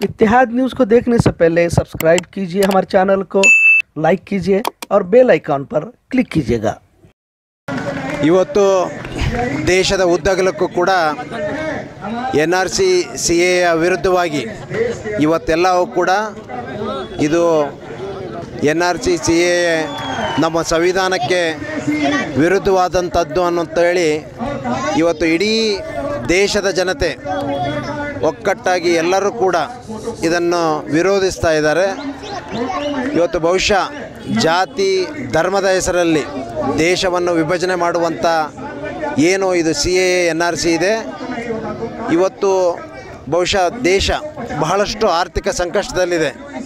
इतिहाद news को देखने से पहले सब्सक्राइब कीजिए हमारे चैनल को लाइक कीजिए और बेल आइकॉन पर क्लिक कीजिएगा ಇವತ್ತು ದೇಶದ ಉದ್ದಗಲಕ್ಕೂ ಕೂಡ ಎನ್ ಆರ್ ಸಿ ಸಿ ಎಯ ವಿರುದ್ಧವಾಗಿ ಇವತ್ತೆಲ್ಲವೂ ಕೂಡ ಇದು N R C C A ನಮ್ಮ ಸಂವಿಧಾನಕ್ಕೆ ವಿರುದ್ಧವಾದಂಥದ್ದು ಅನ್ನೋಂತೇಳಿ ಇವತ್ತು ಇಡೀ ದೇಶದ ಜನತೆ ಒಕ್ಕಟ್ಟಾಗಿ ಎಲ್ಲರೂ ಕೂಡ ಇದನ್ನು ವಿರೋಧಿಸ್ತಾ ಇದ್ದಾರೆ ಇವತ್ತು ಬಹುಶಃ ಜಾತಿ ಧರ್ಮದ ಹೆಸರಲ್ಲಿ ದೇಶವನ್ನು ವಿಭಜನೆ ಮಾಡುವಂಥ ಏನು ಇದು C A N R C ಇದೆ ಇವತ್ತು ಬಹುಶಃ ದೇಶ ಬಹಳಷ್ಟು ಆರ್ಥಿಕ ಸಂಕಷ್ಟದಲ್ಲಿದೆ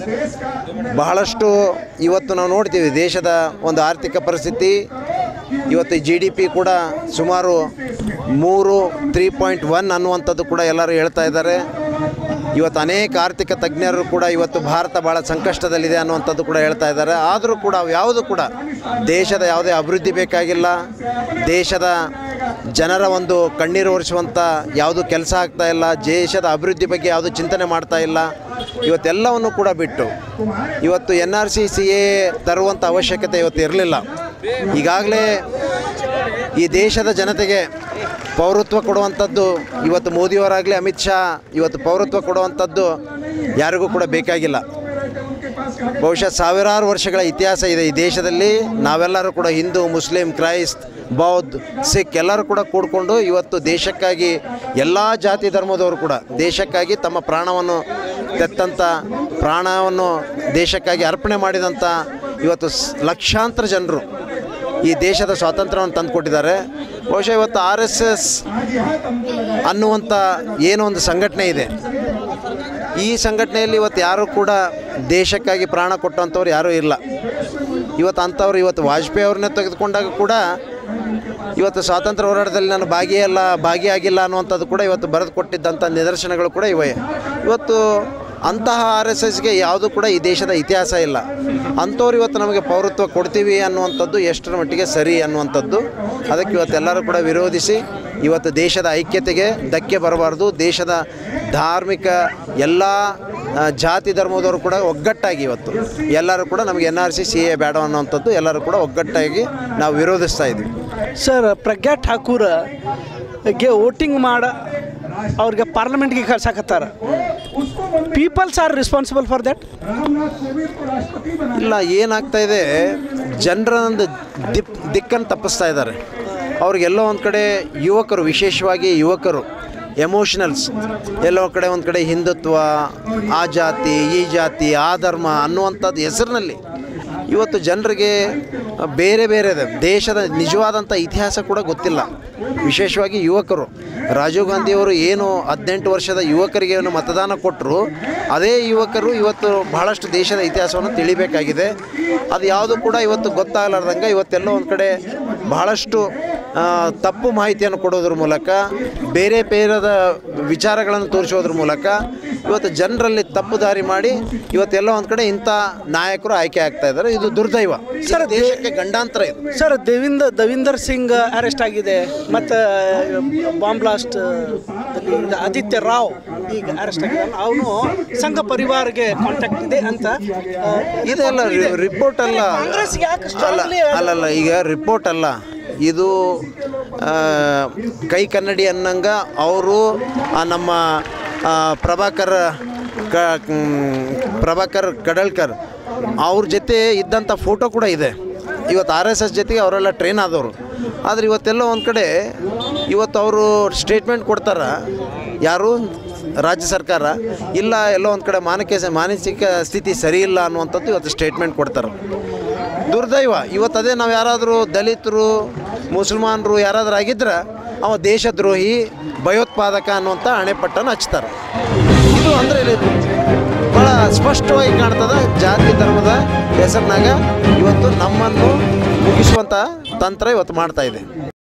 ಬಹಳಷ್ಟು ಇವತ್ತು ನಾವು ನೋಡ್ತೀವಿ ದೇಶದ ಒಂದು ಆರ್ಥಿಕ ಪರಿಸ್ಥಿತಿ ಇವತ್ತು ಜಿ ಡಿ ಪಿ ಕೂಡ ಸುಮಾರು ಮೂರು ತ್ರೀ ಪಾಯಿಂಟ್ ಒನ್ ಅನ್ನುವಂಥದ್ದು ಕೂಡ ಎಲ್ಲರೂ ಹೇಳ್ತಾ ಇದ್ದಾರೆ ಇವತ್ತು ಅನೇಕ ಆರ್ಥಿಕ ತಜ್ಞರು ಕೂಡ ಇವತ್ತು ಭಾರತ ಭಾಳ ಸಂಕಷ್ಟದಲ್ಲಿದೆ ಅನ್ನುವಂಥದ್ದು ಕೂಡ ಹೇಳ್ತಾ ಇದ್ದಾರೆ ಆದರೂ ಕೂಡ ಅವು ಯಾವುದು ಕೂಡ ದೇಶದ ಯಾವುದೇ ಅಭಿವೃದ್ಧಿ ಬೇಕಾಗಿಲ್ಲ ದೇಶದ ಜನರ ಒಂದು ಕಣ್ಣೀರು ಒರೆಸುವಂಥ ಯಾವುದು ಕೆಲಸ ಆಗ್ತಾ ಇಲ್ಲ ದೇಶದ ಅಭಿವೃದ್ಧಿ ಬಗ್ಗೆ ಯಾವುದು ಚಿಂತನೆ ಮಾಡ್ತಾ ಇಲ್ಲ ಇವತ್ತೆಲ್ಲವನ್ನು ಕೂಡ ಬಿಟ್ಟು ಇವತ್ತು N R C C A ತರುವಂಥ ಅವಶ್ಯಕತೆ ಇವತ್ತು ಇರಲಿಲ್ಲ ಈಗಾಗಲೇ ಈ ದೇಶದ ಜನತೆಗೆ ಪೌರತ್ವ ಕೊಡುವಂಥದ್ದು ಇವತ್ತು ಮೋದಿಯವರಾಗಲಿ ಅಮಿತ್ ಶಾ ಇವತ್ತು ಪೌರತ್ವ ಕೊಡುವಂಥದ್ದು ಯಾರಿಗೂ ಕೂಡ ಬೇಕಾಗಿಲ್ಲ ಬಹುಶಃ ಸಾವಿರಾರು ವರ್ಷಗಳ ಇತಿಹಾಸ ಇದೆ ಈ ದೇಶದಲ್ಲಿ ನಾವೆಲ್ಲರೂ ಕೂಡ ಹಿಂದೂ ಮುಸ್ಲಿಂ ಕ್ರೈಸ್ತ್ ಬೌದ್ಧ ಸಿಖ್ ಎಲ್ಲರೂ ಕೂಡ ಕೂಡಿಕೊಂಡು ಇವತ್ತು ದೇಶಕ್ಕಾಗಿ ಎಲ್ಲ ಜಾತಿ ಧರ್ಮದವರು ಕೂಡ ದೇಶಕ್ಕಾಗಿ ತಮ್ಮ ಪ್ರಾಣವನ್ನು ತೆತ್ತಂಥ ಪ್ರಾಣವನ್ನು ದೇಶಕ್ಕಾಗಿ ಅರ್ಪಣೆ ಮಾಡಿದಂಥ ಇವತ್ತು ಸ್- ಲಕ್ಷಾಂತರ ಜನರು ಈ ದೇಶದ ಸ್ವಾತಂತ್ರ್ಯವನ್ನು ತಂದುಕೊಟ್ಟಿದ್ದಾರೆ ಬಹುಶಃ ಇವತ್ತು ಆರ್ ಎಸ್ ಎಸ್ ಅನ್ನುವಂಥ ಏನೋ ಒಂದು ಸಂಘಟನೆ ಇದೆ ಈ ಸಂಘಟನೆಯಲ್ಲಿ ಇವತ್ತು ಯಾರೂ ಕೂಡ ದೇಶಕ್ಕಾಗಿ ಪ್ರಾಣ ಕೊಟ್ಟಂಥವ್ರು ಯಾರೂ ಇಲ್ಲ ಇವತ್ತು ಅಂಥವ್ರು ಇವತ್ತು ವಾಜಪೇಯಿ ಅವ್ರನ್ನೇ ತೆಗೆದುಕೊಂಡಾಗ ಕೂಡ ಇವತ್ತು ಸ್ವಾತಂತ್ರ್ಯ ಹೋರಾಟದಲ್ಲಿ ನಾನು ಭಾಗಿಯಲ್ಲ ಭಾಗಿಯಾಗಿಲ್ಲ ಅನ್ನುವಂಥದ್ದು ಕೂಡ ಇವತ್ತು ಬರೆದು ಕೊಟ್ಟಿದ್ದಂಥ ನಿದರ್ಶನಗಳು ಕೂಡ ಇವೆ ಇವತ್ತು ಅಂತಹ ಆರ್ ಎಸ್ ಎಸ್ಗೆ ಯಾವುದೂ ಕೂಡ ಈ ದೇಶದ ಇತಿಹಾಸ ಇಲ್ಲ ಅಂಥವ್ರು ಇವತ್ತು ನಮಗೆ ಪೌರತ್ವ ಕೊಡ್ತೀವಿ ಅನ್ನುವಂಥದ್ದು ಎಷ್ಟರ ಮಟ್ಟಿಗೆ ಸರಿ ಅನ್ನುವಂಥದ್ದು ಅದಕ್ಕೆ ಇವತ್ತೆಲ್ಲರೂ ಕೂಡ ವಿರೋಧಿಸಿ ಇವತ್ತು ದೇಶದ ಐಕ್ಯತೆಗೆ ಧಕ್ಕೆ ಬರಬಾರ್ದು ದೇಶದ ಧಾರ್ಮಿಕ ಎಲ್ಲ ಆ, ಜಾತಿ ಧರ್ಮದವರು ಕೂಡ ಒಗ್ಗಟ್ಟಾಗಿ ಇವತ್ತು ಎಲ್ಲರೂ ಕೂಡ ನಮಗೆ N R C C A ಬೇಡ ಅನ್ನುವಂಥದ್ದು ಎಲ್ಲರೂ ಕೂಡ ಒಗ್ಗಟ್ಟಾಗಿ ನಾವು ವಿರೋಧಿಸ್ತಾ ಇದ್ವಿ ಸರ್ ಪ್ರಜ್ಞಾ ಠಾಕೂರ್ ಗೆ ವೋಟಿಂಗ್ ಮಾಡ ಅವ್ರಿಗೆ ಪಾರ್ಲಿಮೆಂಟ್ಗೆ ಕಳ್ಸಾಕತ್ತಾರ peoples are responsible for that ಇಲ್ಲ ಏನಾಗ್ತಾ ಇದೆ ಜನರನ್ನೊಂದು ದಿಪ್ ದಿಕ್ಕನ್ನು ತಪ್ಪಿಸ್ತಾ ಇದ್ದಾರೆ ಅವ್ರಿಗೆಲ್ಲೋ ಒಂದು ಕಡೆ ಯುವಕರು ವಿಶೇಷವಾಗಿ ಯುವಕರು ಎಮೋಷನಲ್ಸ್ ಎಲ್ಲೋ ಒಂದು ಕಡೆ ಒಂದು ಕಡೆ ಹಿಂದುತ್ವ ಆ ಜಾತಿ ಈ ಜಾತಿ ಆ ಧರ್ಮ ಅನ್ನುವಂಥದ್ದು ಹೆಸರಿನಲ್ಲಿ ಇವತ್ತು ಜನರಿಗೆ ಬೇರೆ ಬೇರೆ ಇದೆ. ದೇಶದ ನಿಜವಾದಂಥ ಇತಿಹಾಸ ಕೂಡ ಗೊತ್ತಿಲ್ಲ ವಿಶೇಷವಾಗಿ ಯುವಕರು ರಾಜೀವ್ ಗಾಂಧಿಯವರು ಏನು ಹದಿನೆಂಟು ವರ್ಷದ ಯುವಕರಿಗೆ ಏನು ಮತದಾನ ಕೊಟ್ಟರು ಅದೇ ಯುವಕರು ಇವತ್ತು ಬಹಳಷ್ಟು ದೇಶದ ಇತಿಹಾಸವನ್ನು ತಿಳಿಬೇಕಾಗಿದೆ ಅದು ಯಾವುದು ಕೂಡ ಇವತ್ತು ಗೊತ್ತಾಗಲಾರ್ದಂಗೆ ಇವತ್ತೆಲ್ಲೋ ಒಂದು ಕಡೆ ಬಹಳಷ್ಟು ಆ, ತಪ್ಪು ಮಾಹಿತಿಯನ್ನು ಕೊಡೋದ್ರ ಮೂಲಕ ಬೇರೆ ಬೇರೆದ ವಿಚಾರಗಳನ್ನು ತೋರಿಸೋದ್ರ ಮೂಲಕ ಇವತ್ತು ಜನರಲ್ಲಿ ತಪ್ಪು ದಾರಿ ಮಾಡಿ ಇವತ್ತೆಲ್ಲ ಒಂದು ಕಡೆ ಇಂಥ ನಾಯಕರು ಆಯ್ಕೆ ಆಗ್ತಾ ಇದ್ದಾರೆ ಇದು ದುರ್ದೈವ ಸರ್ ದೇಶಕ್ಕೆ ಗಂಡಾಂತರ ಇದು ಸರ್ ದೇವಿಂದ ದವೀಂದರ್ ಸಿಂಗ್ ಅರೆಸ್ಟ್ ಆಗಿದೆ ಮತ್ತು ಬಾಂಬ್ ಬ್ಲಾಸ್ಟ್ ಆದಿತ್ಯ ರಾವ್ ಈಗ ಅರೆಸ್ಟ್ ಆಗಿದೆ ಅವನು ಸಂಘ ಪರಿವಾರಗೆ ಕಾಂಟ್ಯಾಕ್ಟ್ ಇದೆ ಅಂತ ಆ, ಇದೆಲ್ಲ ರಿಪೋರ್ಟ್ ಅಲ್ಲ ಕಾಂಗ್ರೆಸ್ ಯಾಕೆ ಅಲ್ಲ strongly ಅಲ್ಲಲ್ಲ ಈಗ ರಿಪೋರ್ಟ್ ಅಲ್ಲ ಇದು ಆ, ಕೈ ಕನ್ನಡಿ ಅನ್ನಂಗ ಅವರು ನಮ್ಮ ಆ, ಪ್ರಭಾಕರ್ ಕ ಮ್, ಪ್ರಭಾಕರ್ ಕಡಲ್ಕರ್ ಅವ್ರ ಜೊತೆ ಇದ್ದಂಥ ಫೋಟೋ ಕೂಡ ಇದೆ ಇವತ್ತು ಆರ್ ಎಸ್ ಎಸ್ ಜೊತೆಗೆ ಅವರೆಲ್ಲ ಟ್ರೈನ್ ಆದವರು ಆದರೆ ಇವತ್ತೆಲ್ಲ ಒಂದು ಕಡೆ ಇವತ್ತು ಅವರು ಸ್ಟೇಟ್ಮೆಂಟ್ ಕೊಡ್ತಾರ ಯಾರು ರಾಜ್ಯ ಸರ್ಕಾರ ಇಲ್ಲ ಎಲ್ಲೋ ಒಂದು ಕಡೆ ಮಾನಸಿಕ ಮಾನಸಿಕ ಸ್ಥಿತಿ ಸರಿ ಇಲ್ಲ ಅನ್ನುವಂಥದ್ದು ಇವತ್ತು ಸ್ಟೇಟ್ಮೆಂಟ್ ಕೊಡ್ತಾರೆ ದುರ್ದೈವ ಇವತ್ತು ಅದೇ ನಾವು ಯಾರಾದರೂ ದಲಿತರು ಮುಸಲ್ಮಾನರು ಯಾರಾದರೂ ಆಗಿದ್ರೆ ಅವ ದೇಶದ್ರೋಹಿ ಭಯೋತ್ಪಾದಕ ಅನ್ನುವಂಥ ಹಣೆಪಟ್ಟನ್ನು ಹಚ್ತಾರೆ ಇದು ಅಂದರೆ ಭಾಳ ಸ್ಪಷ್ಟವಾಗಿ ಕಾಣ್ತದ ಜಾತಿ ಧರ್ಮದ ಹೆಸರಿನಾಗ ಇವತ್ತು ನಮ್ಮನ್ನು ಮುಗಿಸುವಂಥ ತಂತ್ರ ಇವತ್ತು ಮಾಡ್ತಾ ಇದೆ